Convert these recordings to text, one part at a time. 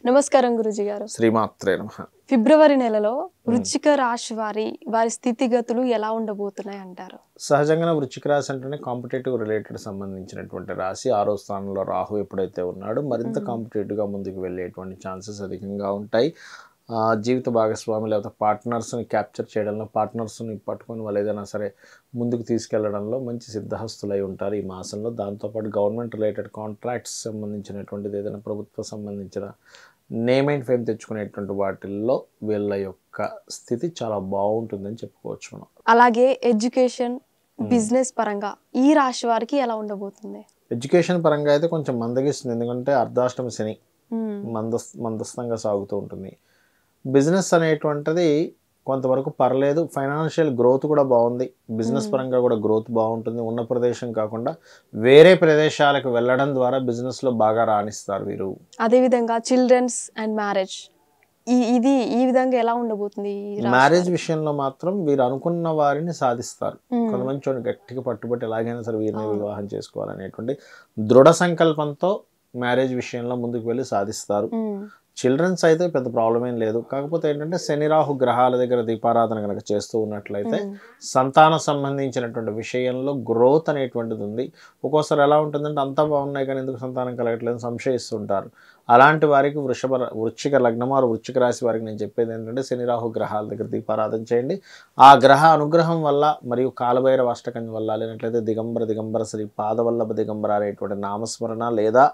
నమస్కారం గురుజీ గారు శ్రీమాత్రే నమ ఫిబ్రవరి నెలలో వృశ్చిక రాశి వారి వారి స్థితిగతులు ఎలా ఉండబోతున్నాయి అంటారు సహజంగానే వృశ్చిక రాశి అంటేనే కాంపిటేటివ్ రిలేటెడ్ సంబంధించినటువంటి రాశి ఆరో స్థానంలో రాహు ఎప్పుడైతే ఉన్నాడో మరింత కాంపిటేటివ్గా ముందుకు వెళ్ళేటువంటి ఛాన్సెస్ అధికంగా ఉంటాయి ఆ, జీవిత భాగస్వామి లేకపోతే పార్ట్నర్స్ని క్యాప్చర్ చేయడంలో పార్ట్నర్స్ని పట్టుకొని వాళ్ళు ఏదైనా సరే ముందుకు తీసుకెళ్లడంలో మంచి సిద్ధహస్తులై ఉంటారు ఈ మాసంలో దాంతోపాటు గవర్నమెంట్ రిలేటెడ్ కాంట్రాక్ట్స్ సంబంధించినటువంటిది ఏదైనా ప్రభుత్వ సంబంధించిన నేమ్ అండ్ ఫేమ్ తెచ్చుకునేటువంటి వాటిల్లో వీళ్ళ యొక్క స్థితి చాలా బాగుంటుందని చెప్పుకోవచ్చు మనం అలాగే ఎడ్యుకేషన్ బిజినెస్ పరంగా ఈ రాశి వారికి ఎలా ఉండబోతుంది ఎడ్యుకేషన్ పరంగా అయితే కొంచెం మందగిస్తుంది ఎందుకంటే అర్ధాష్టమ శని మ్మ్. మందస్ మందస్థంగా సాగుతూ ఉంటుంది బిజినెస్ అనేటువంటిది కొంతవరకు పర్లేదు ఫైనాన్షియల్ గ్రోత్ కూడా బాగుంది బిజినెస్ పరంగా కూడా గ్రోత్ బాగుంటుంది ఉన్న ప్రదేశం కాకుండా వేరే ప్రదేశాలకు వెళ్ళడం ద్వారా బిజినెస్లో బాగా రాణిస్తారు వీరు అదే విధంగా చిల్డ్రన్స్ అండ్ మ్యారేజ్ ఈ ఇది ఈ విధంగా ఎలా ఉండబోతుంది ఈ రాశి మ్యారేజ్ విషయంలో మాత్రం వీరు అనుకున్న వారిని సాధిస్తారు మ్మ్. కొంతమంది చూడండి గట్టిగా పట్టుబట్టి ఎలాగైనా సరే వీరిని వివాహం చేసుకోవాలనేటువంటి దృఢ సంకల్పంతో మ్యారేజ్ విషయంలో ముందుకు వెళ్ళి సాధిస్తారు మ్మ్. చిల్డ్రన్స్ అయితే పెద్ద ప్రాబ్లం ఏం లేదు కాకపోతే ఏంటంటే శని రాహు గ్రహాల దగ్గర దీపారాధన కనుక చేస్తూ ఉన్నట్లయితే మ్మ్. సంతాన సంబంధించినటువంటి విషయంలో గ్రోత్ అనేటువంటిది ఉంది ఒక్కోసారి ఎలా ఉంటుందంటే అంతా బాగున్నాయి కానీ ఎందుకు సంతానం కలగట్లేదు అని సంశయిస్తుంటారు అలాంటి వారికి వృషభ వృశ్చిక లగ్నం వారు వృశ్చిక రాశి వారికి నేను చెప్పేది ఏంటంటే శని రాహు గ్రహాల దగ్గర దీపారాధన చేయండి ఆ గ్రహ అనుగ్రహం వల్ల మరియు కాలభైరవ అష్టకం వల్ల లేనట్లయితే దిగంబర దిగంబర శ్రీ పాదవల్లభ దిగంబర అనేటువంటి నామస్మరణ లేదా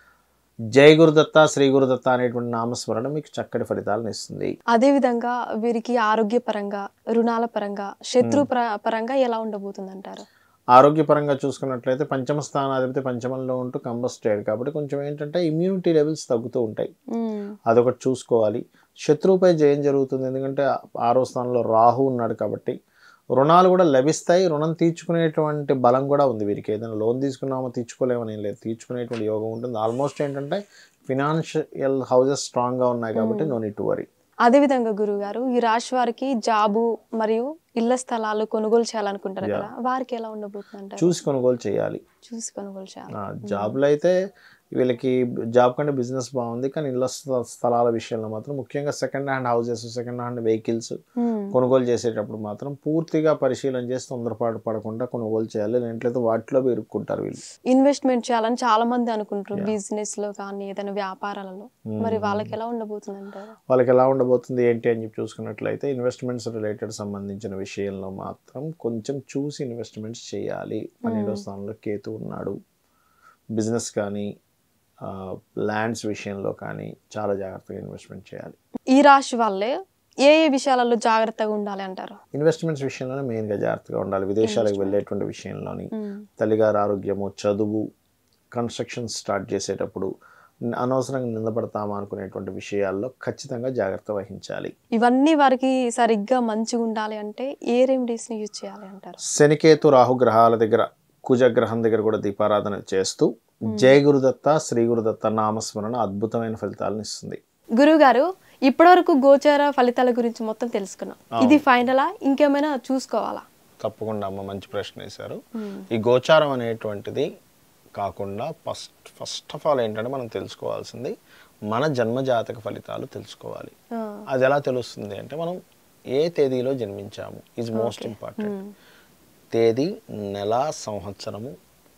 జై గురుదత్త శ్రీ గురుదత్త అనేటువంటి నామస్మరణ మీకు చక్కటి ఫలితాలను ఇస్తుంది అదే విధంగా వీరికి ఆరోగ్య పరంగా రుణాల పరంగా శత్రు పర- పరంగా ఎలా ఉండబోతుంది అంటారు ఆరోగ్యపరంగా చూసుకున్నట్లయితే పంచమ స్థానాధిపతి పంచమంలో ఉంటూ కంబస్టేడ్ కాబట్టి కొంచెం ఏంటంటే ఇమ్యూనిటీ లెవెల్స్ తగ్గుతూ ఉంటాయి మ్మ్. అదొకటి చూసుకోవాలి శత్రువుపై జయం జరుగుతుంది ఎందుకంటే ఆరో స్థానంలో రాహు ఉన్నాడు కాబట్టి రుణాలు కూడా లభిస్తాయి రుణం తీర్చుకునేటువంటి బలం కూడా ఉంది వీరికి ఏదైనా లోన్ తీసుకున్నామో తీర్చుకోలేమని ఏం లేదు తీర్చుకునేటువంటి యోగం ఉంటుంది ఆల్మోస్ట్ ఏంటంటే ఫినాన్షియల్ హౌసెస్ స్ట్రాంగ్గా ఉన్నాయి కాబట్టి నో నీట్ టు వరీ అదే విధంగా గురువు గారు ఈ రాశి వారికి జాబు మరియు ఇళ్ల స్థలాలు కొనుగోలు చేయాలనుకుంటారు కదా వారికి ఎలా ఉండబోతుంది అంటారు చూసి కొనుగోలు చేయాలి చూసి కొనుగోలు చేయాలి ఆ, జాబ్లో అయితే వీళ్ళకి జాబ్ కంటే బిజినెస్ బాగుంది కానీ ఇళ్ళ స్థ- స్థలాల విషయంలో మాత్రం ముఖ్యంగా second hand houses second hand vehicles hmm. కొనుగోలు చేసేటప్పుడు మాత్రం పూర్తిగా పరిశీలన చేసి తొందరపాటు పడకుండా కొనుగోలు చేయాలి లేనట్లయితే వాటిలో ఇరుక్కుంటారు వీళ్ళు ఇన్వెస్ట్మెంట్ చేయాలని చాలా మంది అనుకుంటారు బిజినెస్ లో కానీ ఏదైనా వ్యాపారాలలో మరి వాళ్ళకి ఎలా ఉండబోతుంది అంటారు వాళ్ళకి ఎలా ఉండబోతుంది ఏంటి అని చెప్పి చూసుకున్నట్లయితే ఇన్వెస్ట్మెంట్స్ రిలేటెడ్ సంబంధించిన విషయంలో మాత్రం కొంచెం చూసి ఇన్వెస్ట్మెంట్స్ చేయాలి పన్నెండో స్థానంలో కేతు ఉన్నాడు బిజినెస్ కానీ ల్యాండ్స్ విషయంలో కానీ చాలా జాగ్రత్తగా ఇన్వెస్ట్మెంట్ చేయాలి ఈ రాశి వాళ్ళే ఏ ఏ విషయాలలో జాగ్రత్తగా ఉండాలి అంటారు ఇన్వెస్ట్మెంట్స్ విషయంలోనే మెయిన్గా జాగ్రత్తగా ఉండాలి విదేశాలకు వెళ్ళేటువంటి విషయంలోని మ్మ్. తల్లిగారి ఆరోగ్యము చదువు కన్స్ట్రక్షన్ స్టార్ట్ చేసేటప్పుడు అనవసరంగా నిందపడతామా అనుకునేటువంటి విషయాల్లో ఖచ్చితంగా జాగ్రత్త వహించాలి ఇవన్నీ వారికి సరిగ్గా మంచిగా ఉండాలి అంటే ఏ రెమెడీస్ ని యూజ్ చేయాలి అంటారు శనికేతు రాహు గ్రహాల దగ్గర కుజగ్రహం దగ్గర కూడా దీపారాధన చేస్తూ జయ గురుదత్త శ్రీ గురుదత్త నామస్మరణ అద్భుతమైన ఫలితాలను ఇస్తుంది గురువు గారు ఇప్పటివరకు గోచార ఫలితాల గురించి మొత్తం తెలుసుకున్నాం ఇది ఫైనలా ఇంకేమైనా చూసుకోవాలా తప్పకుండా అమ్మ మంచి ప్రశ్న వేశారు ఈ గోచారం అనేటువంటిది కాకుండా ఫస్ట్ ఫస్ట్ ఆఫ్ ఆల్ ఏంటంటే మనం తెలుసుకోవాల్సింది మన జన్మజాతక ఫలితాలు తెలుసుకోవాలి ఆ, అది ఎలా తెలుస్తుంది అంటే మనం ఏ తేదీలో జన్మించాము ఈజ్ మోస్ట్ ఇంపార్టెంట్ మ్మ్. తేదీ నెల సంవత్సరము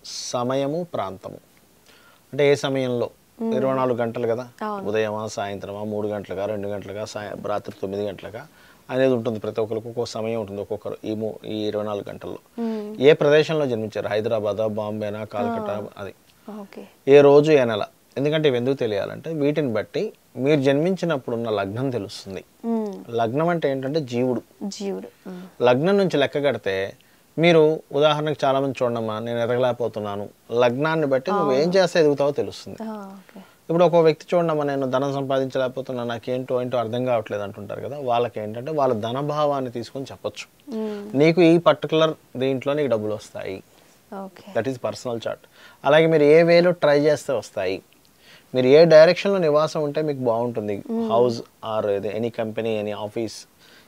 సమయము ప్రాంతము అంటే ఏ సమయంలో ఇరవై నాలుగు గంటలు కదా అవును. ఉదయమా సాయంత్రమా మూడు గంటలుగా రెండు గంటలుగా సాయ రాత్రి తొమ్మిది గంటలుగా అనేది ఉంటుంది ప్రతి ఒక్కరికి ఒక్కొక్క సమయం ఉంటుంది ఒక్కొక్కరు ఈ మూ ఈ ఇరవై నాలుగు గంటల్లో మ్మ్. ఏ ప్రదేశంలో జన్మించారు హైదరాబాద్ బాంబేనా కాల్కటా అది ఓకే ఏ రోజు ఏ నెల ఎందుకంటే ఇవి ఎందుకు తెలియాలంటే వీటిని బట్టి మీరు జన్మించినప్పుడు ఉన్న లగ్నం తెలుస్తుంది మ్మ్. లగ్నం అంటే ఏంటంటే జీవుడు జీవుడు మ్మ్. లగ్నం నుంచి లెక్క కడితే మీరు ఉదాహరణకు చాలా మంది చూడమ్మా నేను ఎదగలేకపోతున్నాను లగ్నాన్ని బట్టి నువ్వు ఏం చేస్తే ఎదుగుతావో తెలుస్తుంది ఆ, ఓకే ఇప్పుడు ఒక వ్యక్తి చూడమ్మా నేను ధనం సంపాదించలేకపోతున్నా నాకేంటో ఏంటో అర్థం కావట్లేదు అంటుంటారు కదా వాళ్ళకి ఏంటంటే వాళ్ళ ధనభావాన్ని తీసుకొని చెప్పొచ్చు మ్మ్. నీకు ఈ పర్టికులర్ దీంట్లో నీకు డబ్బులు వస్తాయి okay that is personal chart అలాగే మీరు ఏ వేలో ట్రై చేస్తే వస్తాయి మీరు ఏ డైరెక్షన్లో నివాసం ఉంటే మీకు బాగుంటుంది house or any company any office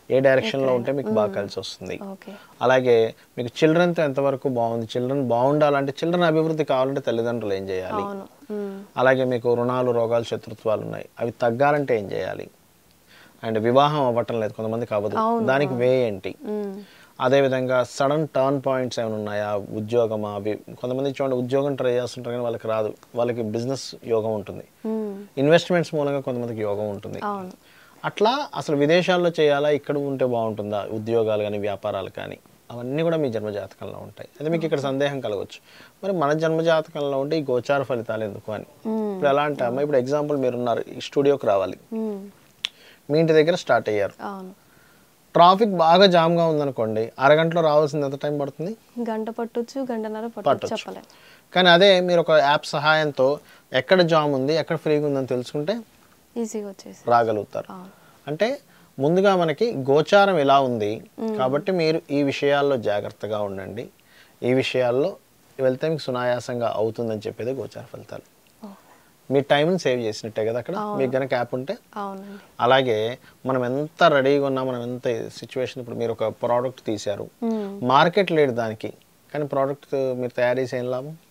ఏ డైరెక్షన్లో ఉంటే మీకు బాగా కలిసి వస్తుంది ఓకే అలాగే మీకు చిల్డ్రన్తో ఎంతవరకు బాగుంది చిల్డ్రన్ బాగుండాలంటే చిల్డ్రన్ అభివృద్ధి కావాలంటే తల్లిదండ్రులు ఏం చేయాలి అవును ఉమ్, అలాగే మీకు రుణాలు రోగాలు శత్రుత్వాలు ఉన్నాయి అవి తగ్గాలంటే ఏం చేయాలి అండ్ వివాహం అవ్వటం లేదు కొంతమందికి అవ్వదు దానికి వే ఏంటి ఉమ్, అదేవిధంగా సడన్ టర్న్ పాయింట్స్ ఏమైనా ఉన్నాయా ఉద్యోగమా అవి కొంతమంది చూడండి ఉద్యోగం ట్రై చేస్తుంటారు కానీ వాళ్ళకి రాదు వాళ్ళకి బిజినెస్ యోగం ఉంటుంది ఉమ్, ఇన్వెస్ట్మెంట్స్ మూలంగా కొంతమందికి యోగం ఉంటుంది అవును అట్లా అసలు విదేశాల్లో చేయాలా ఇక్కడ ఉంటే బాగుంటుందా ఉద్యోగాలు కానీ వ్యాపారాలు కానీ అవన్నీ కూడా మీ జన్మజాతకంలో ఉంటాయి అయితే మీకు ఇక్కడ సందేహం కలగవచ్చు మరి మన జన్మజాతకంలో ఉంటే ఈ గోచార ఫలితాలు ఎందుకు అని ఉమ్, ఇప్పుడు ఎలా అంటే అమ్మ ఇప్పుడు ఎగ్జాంపుల్ మీరున్నారు ఈ స్టూడియోకి రావాలి ఉమ్, మీ ఇంటి దగ్గర స్టార్ట్ అయ్యారు అవును ట్రాఫిక్ బాగా జామ్గా ఉందనుకోండి అరగంటలో రావాల్సింది ఎంత టైం పడుతుంది గంట పట్టొచ్చు గంటన్నర పట్టొచ్చు పట్టొచ్చు. చెప్పలేం కానీ అదే మీరు ఒక యాప్ సహాయంతో ఎక్కడ జామ్ ఉంది ఎక్కడ ఫ్రీగా ఉందని తెలుసుకుంటే ఈజీగా వచ్చేసి రాగలుగుతారు అవును అంటే ముందుగా మనకి గోచారం ఎలా ఉంది కాబట్టి మీరు ఈ విషయాల్లో జాగ్రత్తగా ఉండండి ఈ విషయాల్లో వెళ్తే మీకు సునాయాసంగా అవుతుందని చెప్పేది గోచార ఫలితాలు ఓ, మీ టైంని సేవ్ చేసినట్టే కదా అక్కడ మీకు కనుక యాప్ ఉంటే అవునండి అలాగే మనం ఎంత రెడీగా ఉన్నా మనం ఎంత సిచ్యువేషన్ ఇప్పుడు మీరు ఒక ప్రోడక్ట్ తీశారు ఉమ్, మార్కెట్ లేడు దానికి కానీ ప్రోడక్ట్ మీరు తయారు చేసి ఏం లాభం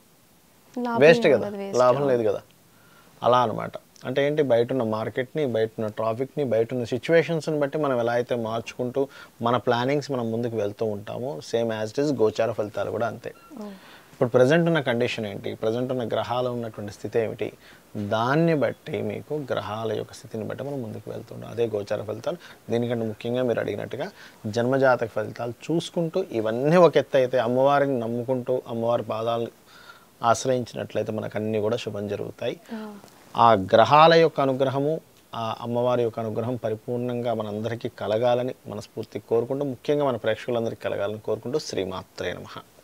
లాభం వేస్ట్ ఏం కదా ఉండదు, waste. లాభం లేదు కదా అలా అనమాట అంటే ఏంటి బయట ఉన్న మార్కెట్ని బయట ఉన్న ట్రాఫిక్ని బయట ఉన్న సిచ్యువేషన్స్ని బట్టి మనం ఎలా అయితే మార్చుకుంటూ మన ప్లానింగ్స్ మనం ముందుకు వెళ్తూ ఉంటామో సేమ్ యాజ్ ఇట్ ఇస్ గోచార ఫలితాలు కూడా అంతే ఓ, ఇప్పుడు ప్రజెంట్ ఉన్న కండిషన్ ఏంటి ప్రజెంట్ ఉన్న గ్రహాలు ఉన్నటువంటి స్థితి ఏమిటి దాన్ని బట్టి మీకు గ్రహాల యొక్క స్థితిని బట్టి మనం ముందుకు వెళ్తుంటాం అదే గోచార ఫలితాలు దీనికంటే ముఖ్యంగా మీరు అడిగినట్టుగా జన్మజాతక ఫలితాలు చూసుకుంటూ ఇవన్నీ ఒక ఎత్తు అయితే అమ్మవారిని నమ్ముకుంటూ అమ్మవారి పాదాలు ఆశ్రయించినట్లయితే మనకు అన్నీ కూడా శుభం జరుగుతాయి ఆ, ఆ గ్రహాల యొక్క అనుగ్రహము ఆ అమ్మవారి యొక్క అనుగ్రహం పరిపూర్ణంగా మనందరికీ కలగాలని మనస్ఫూర్తి కోరుకుంటూ ముఖ్యంగా మన ప్రేక్షకులందరికీ కలగాలని కోరుకుంటూ శ్రీమాత్రే నమః